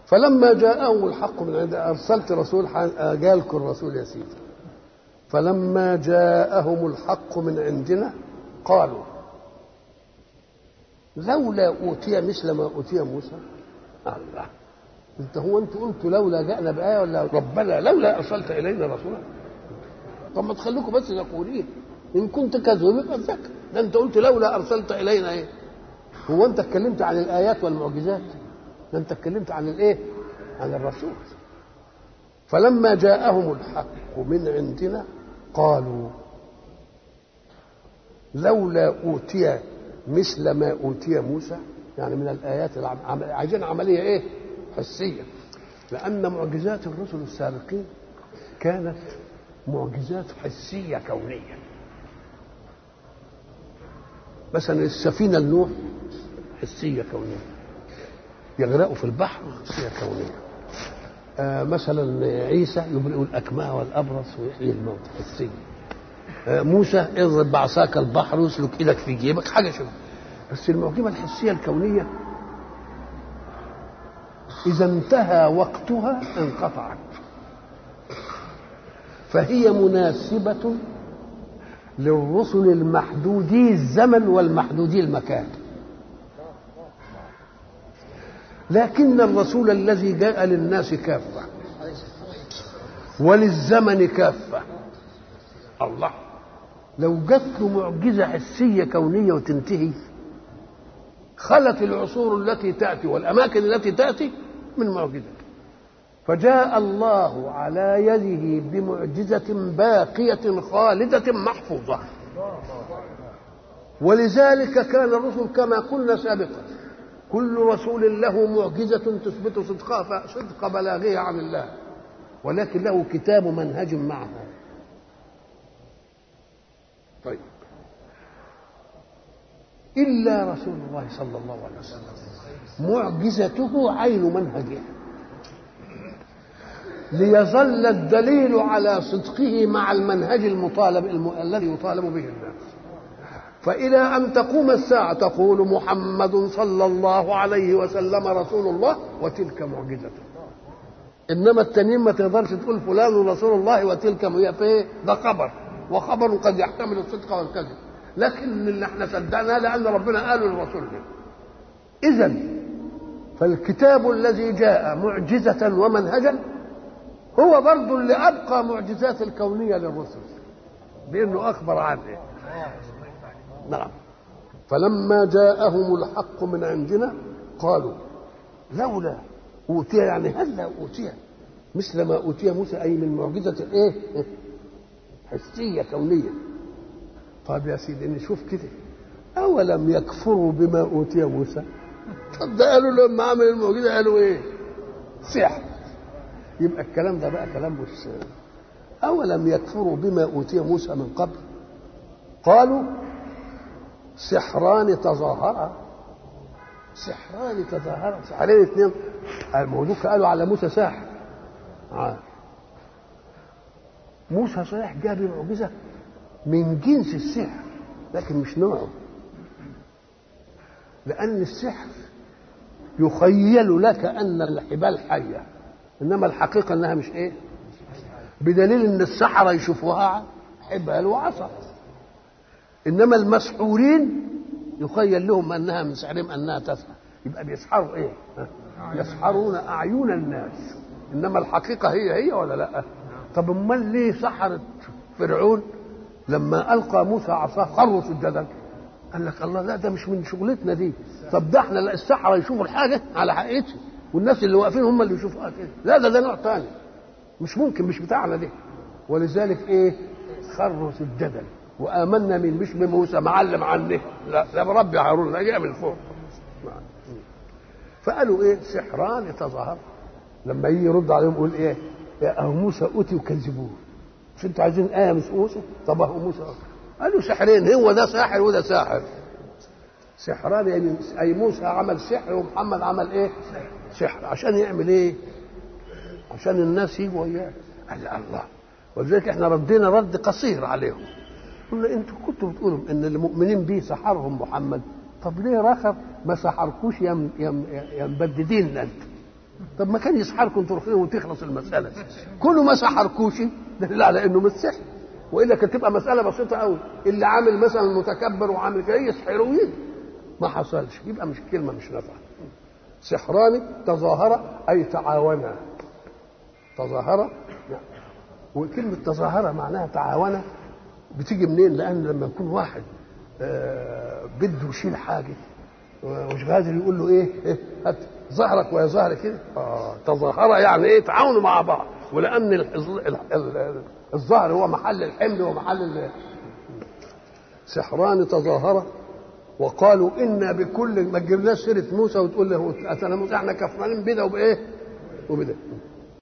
فلما جاءهم الحق من عند ارسلت رسول جالكم الرسول يا سيدي فلما جاءهم الحق من عندنا قالوا لولا اوتي مثل ما اوتي موسى الله انت هو انت قلت لولا جاءنا بايه ولا ربنا لولا ارسلت الينا رسولا طب ما تخليكم بس يقولين ان كنت كذوب يبقى ذكر ده انت قلت لولا ارسلت الينا ايه هو انت اتكلمت عن الايات والمعجزات ده انت اتكلمت عن الايه عن الرسول فلما جاءهم الحق من عندنا قالوا لولا اوتي مثل ما اوتي موسى يعني من الايات العم... عايزين عمليه ايه حسيه لان معجزات الرسل السابقين كانت معجزات حسيه كونيه مثلا السفينه النوح حسيه كونيه يغرقوا في البحر حسيه كونيه آه مثلا عيسى يبرئ الاكمه والابرص ويحيي الموت حسيه آه موسى اضرب بعصاك البحر واسلك ايدك في جيبك حاجه شبه بس المعجزه الحسيه الكونيه اذا انتهى وقتها انقطعت فهي مناسبه للرسل المحدودي الزمن والمحدودي المكان لكن الرسول الذي جاء للناس كافة وللزمن كافة الله لو جات له معجزة حسية كونية وتنتهي خلت العصور التي تأتي والأماكن التي تأتي من معجزة فجاء الله على يده بمعجزة باقية خالدة محفوظة ولذلك كان الرسل كما قلنا سابقا كل رسول له معجزة تثبت صدقها صدق بلاغه عن الله ولكن له كتاب منهج معها طيب إلا رسول الله صلى الله عليه وسلم معجزته عين منهجه ليظل الدليل على صدقه مع المنهج المطالب الم... الذي يطالب به الناس فإلى أن تقوم الساعة تقول محمد صلى الله عليه وسلم رسول الله وتلك معجزته إنما التانيين ما تقدرش تقول فلان رسول الله وتلك هي ده خبر وخبر قد يحتمل الصدق والكذب لكن اللي احنا صدقناه لأن ربنا قال للرسول ده إذا فالكتاب الذي جاء معجزة ومنهجا هو برضه اللي أبقى معجزات الكونية للرسل بأنه أخبر عنه نعم فلما جاءهم الحق من عندنا قالوا لولا أوتي يعني هلا أوتي مثل ما أوتي موسى أي من معجزة الإيه؟ حسية كونية طيب يا سيدي نشوف كده أولم يكفروا بما أوتي موسى طب ده قالوا لما عمل المعجزة قالوا إيه؟ سحر يبقى الكلام ده بقى كلام مش أولم يكفروا بما أوتي موسى من قبل قالوا سحران تظاهرا سحران تظاهرا سحرين اثنين الموضوع قالوا على موسى ساحر آه. موسى صحيح جاب معجزة من جنس السحر لكن مش نوعه لأن السحر يخيل لك أن الحبال حية إنما الحقيقة أنها مش إيه بدليل أن السحرة يشوفوها حبال وعصا انما المسحورين يخيل لهم انها من سحرهم انها تسحر يبقى بيسحروا ايه يسحرون اعين الناس انما الحقيقه هي هي ولا لا طب امال ليه سحرت فرعون لما القى موسى عصاه خروا سجدا قال لك الله لا ده مش من شغلتنا دي طب ده احنا السحره يشوفوا الحاجه على حقيقتها والناس اللي واقفين هم اللي يشوفوها كده لا ده ده نوع ثاني مش ممكن مش بتاعنا دي ولذلك ايه خروا سجدا وامنا من مش بموسى معلم عنه لا ده بربي هارون ده جاء من فوق فقالوا ايه سحران تظاهر لما يجي يرد عليهم يقول ايه يا اهو موسى اوتي وكذبوه مش انتوا عايزين ايه مش موسى طب اهو موسى قالوا سحرين هو ده ساحر وده ساحر سحران يعني اي موسى عمل سحر ومحمد عمل ايه سحر عشان يعمل ايه عشان الناس يجوا وياه قال الله ولذلك احنا ردينا رد قصير عليهم قلنا انتوا كنتوا بتقولوا ان المؤمنين به سحرهم محمد طب ليه رخر ما سحركوش يا يا مبددين انت طب ما كان يسحركم تروحوا وتخلص المساله كله ما سحركوش دليل على انه مش سحر والا كانت تبقى مساله بسيطه قوي اللي عامل مثلا متكبر وعامل كده يسحر ويجي ما حصلش يبقى مش كلمه مش نافعه سحران تظاهر اي تعاونا تظاهر وكلمه تظاهر معناها تعاون بتيجي منين لان لما يكون واحد آه بده يشيل حاجه ومش قادر يقول له ايه, إيه هات ظهرك ويا ظهري كده اه تظاهر يعني ايه تعاونوا مع بعض ولان ال- ال- ال- الظهر هو محل الحمل ومحل ال- سحران تظاهر وقالوا انا بكل ما تجيبناش سيره موسى وتقول له اتنا موسى احنا كفرانين بده وبايه وبده